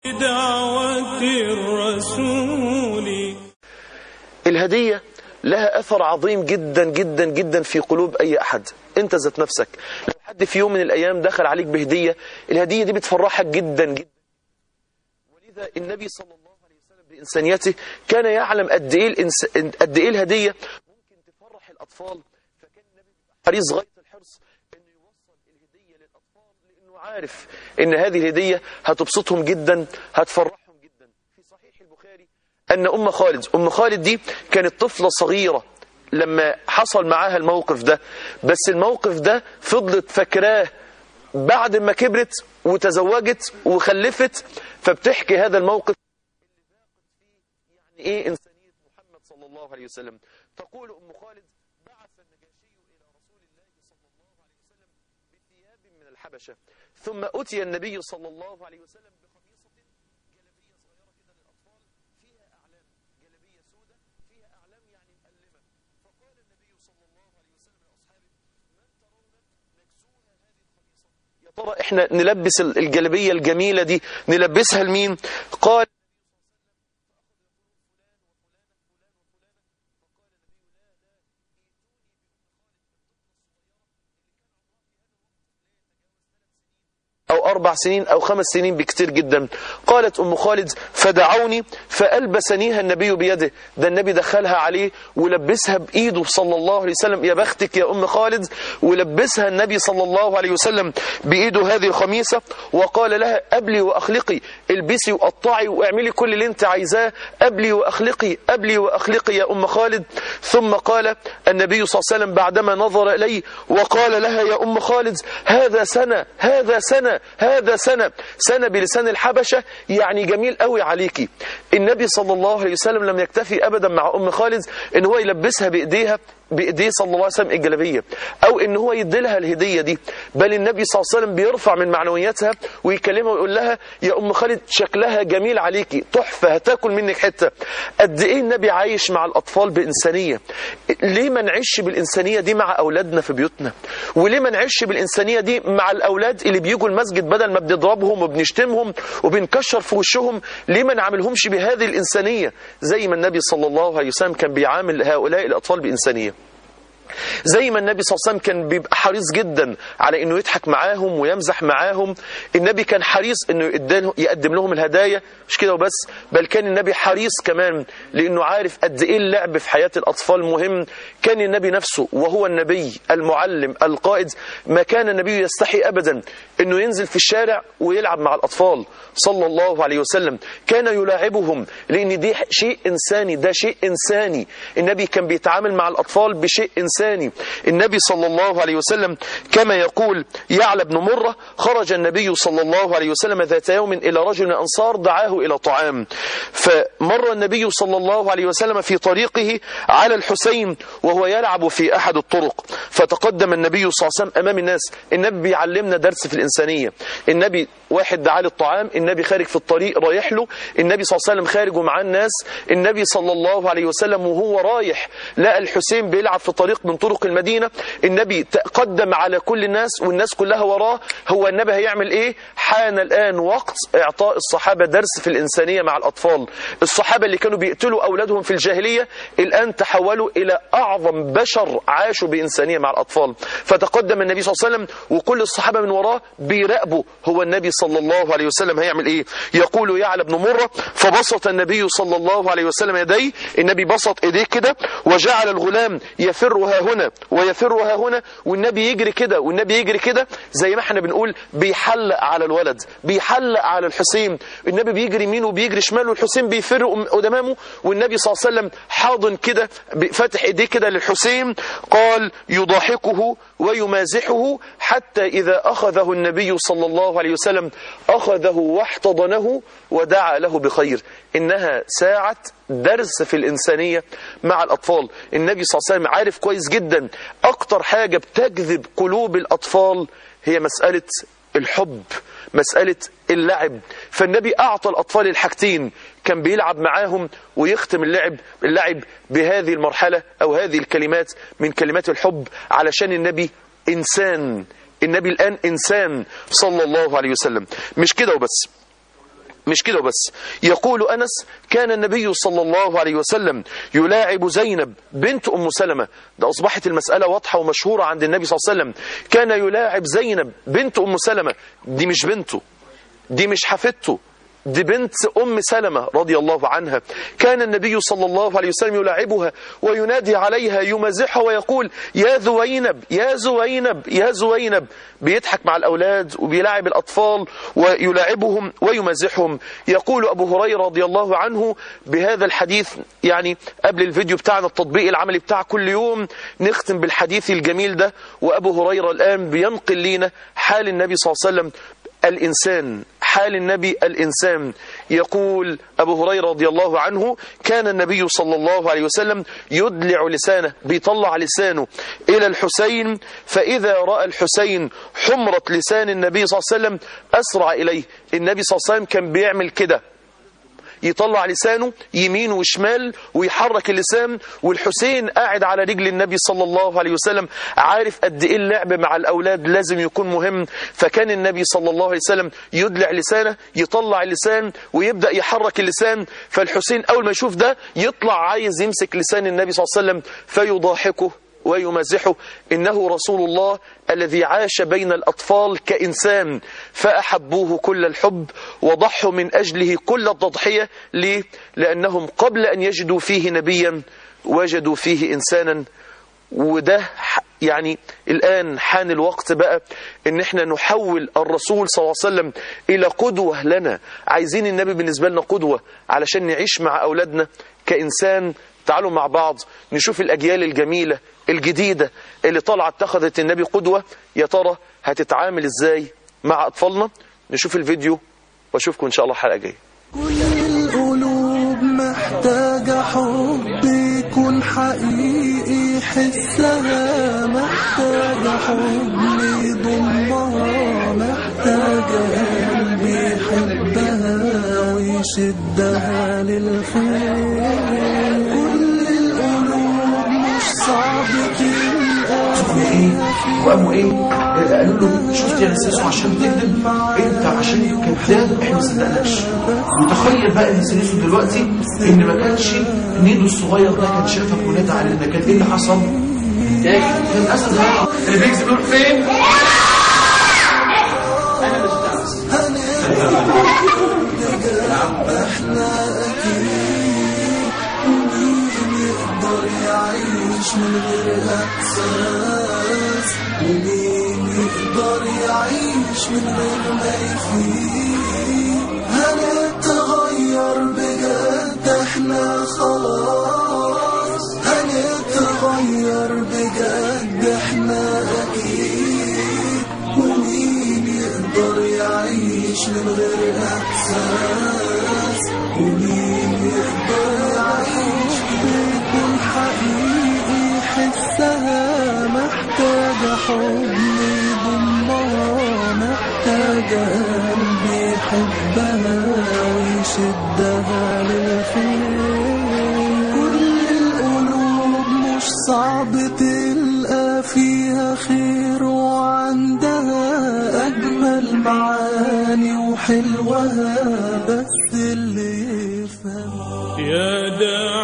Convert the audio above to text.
دعوة الرسول الهدية لها أثر عظيم جدا جدا جدا في قلوب أي أحد أنت ذات نفسك لو حد في يوم من الأيام دخل عليك بهدية الهدية دي بتفرحك جدا جدا ولذا النبي صلى الله عليه وسلم بإنسانيته كان يعلم قد إيه, الإنس... قد إيه الهدية ممكن تفرح الأطفال فكان النبي حريص غاية الحرص إنه يوصل الهدية للأطفال لأنه عارف إن هذه الهدية هتبسطهم جدا هتفرحهم جدا في صحيح البخاري أن أم خالد أم خالد دي كانت طفلة صغيرة لما حصل معاها الموقف ده بس الموقف ده فضلت فاكراه بعد ما كبرت وتزوجت وخلفت فبتحكي هذا الموقف يعني ايه انسانيه محمد صلى الله عليه وسلم تقول ام خالد بعث النجاشي الى رسول الله صلى الله عليه وسلم بثياب من الحبشه ثم اتي النبي صلى الله عليه وسلم بقميصه جلبيه صغيره كده للاطفال فيها اعلام جلبيه سوداء فيها اعلام يعني مؤلمه فقال النبي صلى الله عليه وسلم لاصحابه من ترون نكسوها هذه القميصه يا ترى احنا نلبس الجلبيه الجميله دي نلبسها لمين قال أو أربع سنين أو خمس سنين بكتير جدا قالت أم خالد فدعوني فألبسنيها النبي بيده ده النبي دخلها عليه ولبسها بإيده صلى الله عليه وسلم يا بختك يا أم خالد ولبسها النبي صلى الله عليه وسلم بإيده هذه الخميسة وقال لها أبلي وأخلقي البسي وقطعي واعملي كل اللي انت عايزاه أبلي وأخلقي أبلي وأخلقي يا أم خالد ثم قال النبي صلى الله عليه وسلم بعدما نظر إلي وقال لها يا أم خالد هذا سنة هذا سنة هذا سنة سنة بلسان الحبشة يعني جميل قوي عليكي النبي صلى الله عليه وسلم لم يكتفي أبدا مع أم خالد ان هو يلبسها بإيديها بإيديه صلى الله عليه وسلم الجلبية أو إن هو يديلها الهدية دي بل النبي صلى الله عليه وسلم بيرفع من معنوياتها ويكلمها ويقول لها يا أم خالد شكلها جميل عليكي تحفة هتاكل منك حتة قد إيه النبي عايش مع الأطفال بإنسانية ليه ما نعيش بالإنسانية دي مع أولادنا في بيوتنا وليه ما نعيش بالإنسانية دي مع الأولاد اللي بيجوا المسجد بدل ما بنضربهم وبنشتمهم وبنكشر في وشهم ليه ما نعملهمش بهذه الإنسانية زي ما النبي صلى الله عليه وسلم كان بيعامل هؤلاء الأطفال بإنسانية زي ما النبي صلى الله عليه وسلم كان بيبقى حريص جدا على انه يضحك معاهم ويمزح معاهم النبي كان حريص انه يقدم لهم الهدايا مش كده وبس بل كان النبي حريص كمان لانه عارف قد ايه اللعب في حياة الاطفال مهم كان النبي نفسه وهو النبي المعلم القائد ما كان النبي يستحي ابدا انه ينزل في الشارع ويلعب مع الاطفال صلى الله عليه وسلم كان يلاعبهم لان دي شيء انساني ده شيء انساني النبي كان بيتعامل مع الاطفال بشيء انساني النبي صلى الله عليه وسلم كما يقول يعلى بن مرة خرج النبي صلى الله عليه وسلم ذات يوم إلى رجل من الأنصار دعاه إلى طعام فمر النبي صلى الله عليه وسلم في طريقه على الحسين وهو يلعب في أحد الطرق فتقدم النبي صلى الله عليه وسلم أمام الناس النبي بيعلمنا درس في الإنسانية النبي واحد دعاه للطعام النبي خارج في الطريق رايح له النبي صلى الله عليه وسلم خارج ومعاه الناس النبي صلى الله عليه وسلم وهو رايح لقى الحسين بيلعب في طريق من طرق المدينة النبي تقدم على كل الناس والناس كلها وراه هو النبي هيعمل ايه حان الآن وقت اعطاء الصحابة درس في الإنسانية مع الأطفال الصحابة اللي كانوا بيقتلوا أولادهم في الجاهلية الآن تحولوا إلى أعظم بشر عاشوا بإنسانية مع الأطفال فتقدم النبي صلى الله عليه وسلم وكل الصحابة من وراه بيراقبوا هو النبي صلى الله عليه وسلم هيعمل ايه يقول يعلى بن مرة فبسط النبي صلى الله عليه وسلم يديه النبي بسط ايديه كده وجعل الغلام يفرها هنا ويفرها هنا والنبي يجري كده والنبي يجري كده زي ما احنا بنقول بيحلق على الولد بيحلق على الحسين النبي بيجري يمين وبيجري شمال والحسين بيفر قدامه والنبي صلى الله عليه وسلم حاضن كده فاتح ايديه كده للحسين قال يضاحكه ويمازحه حتى إذا أخذه النبي صلى الله عليه وسلم أخذه واحتضنه ودعا له بخير إنها ساعة درس في الإنسانية مع الأطفال النبي صلى الله عليه وسلم عارف كويس جدا أكتر حاجة بتجذب قلوب الأطفال هي مسألة الحب مسألة اللعب فالنبي أعطى الأطفال الحاجتين كان بيلعب معاهم ويختم اللعب اللعب بهذه المرحلة أو هذه الكلمات من كلمات الحب علشان النبي إنسان النبي الآن إنسان صلى الله عليه وسلم مش كده وبس مش كده بس يقول أنس كان النبي صلى الله عليه وسلم يلاعب زينب بنت أم سلمة ده أصبحت المسألة واضحة ومشهورة عند النبي صلى الله عليه وسلم كان يلاعب زينب بنت أم سلمة دي مش بنته دي مش حفيدته دي بنت أم سلمة رضي الله عنها كان النبي صلى الله عليه وسلم يلاعبها وينادي عليها يمازحها ويقول يا زوينب يا زوينب يا زوينب بيضحك مع الأولاد وبيلاعب الأطفال ويلاعبهم ويمازحهم يقول أبو هريرة رضي الله عنه بهذا الحديث يعني قبل الفيديو بتاعنا التطبيق العملي بتاع كل يوم نختم بالحديث الجميل ده وأبو هريرة الآن بينقل لنا حال النبي صلى الله عليه وسلم الإنسان حال النبي الإنسان يقول أبو هريرة رضي الله عنه كان النبي صلى الله عليه وسلم يدلع لسانه بيطلع لسانه إلى الحسين فإذا رأى الحسين حمرة لسان النبي صلى الله عليه وسلم أسرع إليه النبي صلى الله عليه وسلم كان بيعمل كده يطلع لسانه يمين وشمال ويحرك اللسان والحسين قاعد على رجل النبي صلى الله عليه وسلم عارف قد ايه اللعب مع الاولاد لازم يكون مهم فكان النبي صلى الله عليه وسلم يدلع لسانه يطلع اللسان ويبدا يحرك اللسان فالحسين اول ما يشوف ده يطلع عايز يمسك لسان النبي صلى الله عليه وسلم فيضاحكه ويمازحه إنه رسول الله الذي عاش بين الأطفال كإنسان فأحبوه كل الحب وضحوا من أجله كل التضحية ليه؟ لأنهم قبل أن يجدوا فيه نبيا وجدوا فيه إنسانا وده يعني الآن حان الوقت بقى ان احنا نحول الرسول صلى الله عليه وسلم الى قدوة لنا عايزين النبي بالنسبة لنا قدوة علشان نعيش مع اولادنا كإنسان تعالوا مع بعض نشوف الأجيال الجميلة الجديدة اللي طالعة اتخذت النبي قدوة يا ترى هتتعامل ازاي مع أطفالنا نشوف الفيديو واشوفكم إن شاء الله الحلقة الجايه كل القلوب محتاجة حب يكون حقيقي حسها محتاجة حب يضمها محتاجة قلب يحبها ويشدها للخير كل القلوب مش صعب تلقى فيها وقاموا ايه قالوا له شفت يا نسيسو عشان تكذب انت عشان كذاب احنا ما صدقناش متخيل بقى ان نسيسو دلوقتي ان ما كانش نيدو الصغير ده كان شافك ونادى علينا كان ايه اللي حصل؟ كان اسد هرب اللي بيكذب يروح فين؟ يعيش من غير احساس ومين يقدر يعيش من غير ما يفيق هنتغير بجد احنا خلاص هنتغير بجد احنا اكيد ومين يقدر يعيش من غير احساس ومين يقدر يعيش بيكون حقيقي حسها محتاجة حب يضمها محتاجة قلب يحبها ويشدها للخير كل القلوب مش صعب تلقى فيها خير وعندها أجمل معاني وحلوها بس اللي يفهم يا داعي